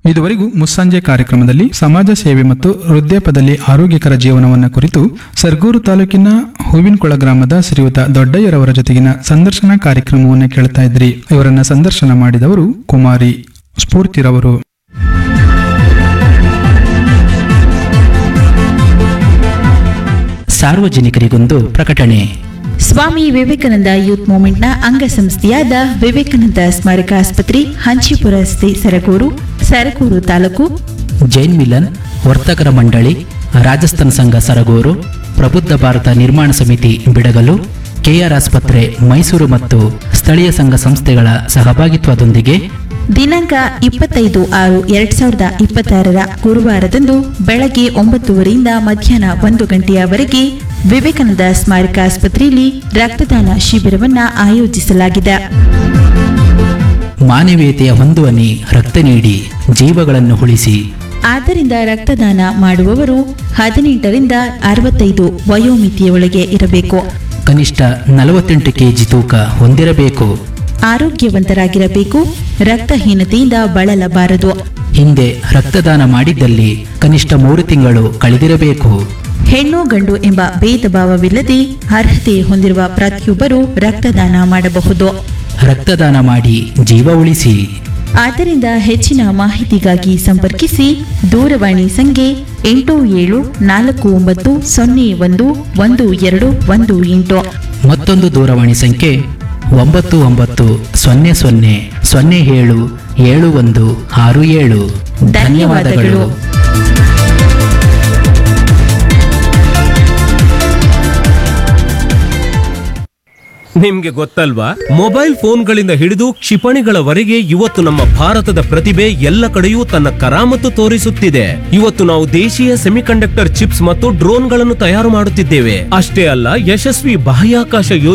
ಇದುವರೆಗೂ ಮುಸ್ಸಂಜೆ ಕಾರ್ಯಕ್ರಮದಲ್ಲಿ ಸಮಾಜ ಸೇವೆ ಮತ್ತು ವೃದ್ಧಾಪದಲ್ಲಿ ಆರೋಗ್ಯಕರ ಜೀವನವನ್ನು ಕುರಿತು ಸರ್ಗೂರು ತಾಲೂಕಿನ ಹೂವಿನಕೊಳ ಗ್ರಾಮದ ಶ್ರೀಯುತ ದೊಡ್ಡಯ್ಯರವರ ಜೊತೆಗಿನ ಸಂದರ್ಶನ ಕಾರ್ಯಕ್ರಮವನ್ನು ಕೇಳ್ತಾ ಇದ್ರಿ ಇವರನ್ನ ಸಂದರ್ಶನ ಮಾಡಿದವರು ಕುಮಾರಿ ಸ್ಫೂರ್ತಿರವರು ಸಾರ್ವಜನಿಕರಿಗೊಂದು ಪ್ರಕಟಣೆ ಸ್ವಾಮಿ ವಿವೇಕಾನಂದ ಯೂತ್ ಮೂವ್ಮೆಂಟ್ನ ಅಂಗಸಂಸ್ಥೆಯಾದ ವಿವೇಕಾನಂದ ಸ್ಮಾರಕ ಆಸ್ಪತ್ರೆ ಹಂಚಿಪುರ ರಸ್ತೆ ಸರಗೂರು ಸರಗೂರು ತಾಲೂಕು ಜೈನ್ ಮಿಲನ್ ವರ್ತಕರ ಮಂಡಳಿ ರಾಜಸ್ಥಾನ ಸಂಘ ಸರಗೂರು ಪ್ರಬುದ್ಧ ಭಾರತ ನಿರ್ಮಾಣ ಸಮಿತಿ ಬಿಡಗಲು ಕೆಆರ್ ಆಸ್ಪತ್ರೆ ಮೈಸೂರು ಮತ್ತು ಸ್ಥಳೀಯ ಸಂಘ ಸಂಸ್ಥೆಗಳ ಸಹಭಾಗಿತ್ವದೊಂದಿಗೆ ದಿನಾಂಕ ಇಪ್ಪತ್ತೈದು ಆರು ಎರಡ್ ಸಾವಿರದ ಇಪ್ಪತ್ತಾರರ ಗುರುವಾರದಂದು ಬೆಳಗ್ಗೆ ಒಂಬತ್ತುವರೆಯಿಂದ ಮಧ್ಯಾಹ್ನ ಒಂದು ಗಂಟೆಯವರೆಗೆ ವಿವೇಕಾನಂದ ಸ್ಮಾರಕ ಆಸ್ಪತ್ರೆಯಲ್ಲಿ ರಕ್ತದಾನ ಶಿಬಿರವನ್ನ ಆಯೋಜಿಸಲಾಗಿದೆ ಮಾನವೀಯತೆಯ ಹೊಂದುವನಿ ರಕ್ತ ನೀಡಿ ಜೀವಗಳನ್ನು ಉಳಿಸಿ ಆದ್ದರಿಂದ ರಕ್ತದಾನ ಮಾಡುವವರು ಹದಿನೆಂಟರಿಂದ ಅರವತ್ತೈದು ವಯೋಮಿತಿಯೊಳಗೆ ಇರಬೇಕು ಕನಿಷ್ಠ ನಲವತ್ತೆಂಟು ಕೆಜಿ ತೂಕ ಹೊಂದಿರಬೇಕು ಆರೋಗ್ಯವಂತರಾಗಿರಬೇಕು ರಕ್ತಹೀನತೆಯಿಂದ ಬಳಲಬಾರದು ಹಿಂದೆ ರಕ್ತದಾನ ಮಾಡಿದ್ದಲ್ಲಿ ಕನಿಷ್ಠ ಮೂರು ತಿಂಗಳು ಕಳೆದಿರಬೇಕು ಹೆಣ್ಣು ಗಂಡು ಎಂಬ ಭೇದ ಭಾವವಿಲ್ಲದೆ ಅರ್ಹತೆ ಹೊಂದಿರುವ ಪ್ರತಿಯೊಬ್ಬರು ರಕ್ತದಾನ ಮಾಡಬಹುದು ರಕ್ತದಾನ ಮಾಡಿ ಜೀವ ಉಳಿಸಿ ಆದ್ದರಿಂದ ಹೆಚ್ಚಿನ ಮಾಹಿತಿಗಾಗಿ ಸಂಪರ್ಕಿಸಿ ದೂರವಾಣಿ ಸಂಖ್ಯೆ ಎಂಟು ಏಳು ನಾಲ್ಕು ಒಂಬತ್ತು ಸೊನ್ನೆ ಒಂದು ಒಂದು ಎರಡು ಒಂದು ಎಂಟು ಮತ್ತೊಂದು ದೂರವಾಣಿ ಸಂಖ್ಯೆ ಒಂಬತ್ತು ಒಂಬತ್ತು ಸೊನ್ನೆ ಸೊನ್ನೆ ಸೊನ್ನೆ ಏಳು ಏಳು ಒಂದು ಆರು ಏಳು ಧನ್ಯವಾದಗಳು. ನಿಮ್ಗೆ ಗೊತ್ತಲ್ವಾ ಮೊಬೈಲ್ ಫೋನ್ಗಳಿಂದ ಹಿಡಿದು ಕ್ಷಿಪಣಿಗಳವರೆಗೆ ಇವತ್ತು ನಮ್ಮ ಭಾರತದ ಪ್ರತಿಭೆ ಎಲ್ಲ ಕಡೆಯೂ ತನ್ನ ಕರಾಮತ್ತು ತೋರಿಸುತ್ತಿದೆ ಇವತ್ತು ನಾವು ದೇಶೀಯ ಸೆಮಿಕಂಡಕ್ಟರ್ ಚಿಪ್ಸ್ ಮತ್ತು ಡ್ರೋನ್ಗಳನ್ನು ತಯಾರು ಮಾಡುತ್ತಿದ್ದೇವೆ ಅಷ್ಟೇ ಅಲ್ಲ ಯಶಸ್ವಿ ಬಾಹ್ಯಾಕಾಶ ಯೋಜನೆ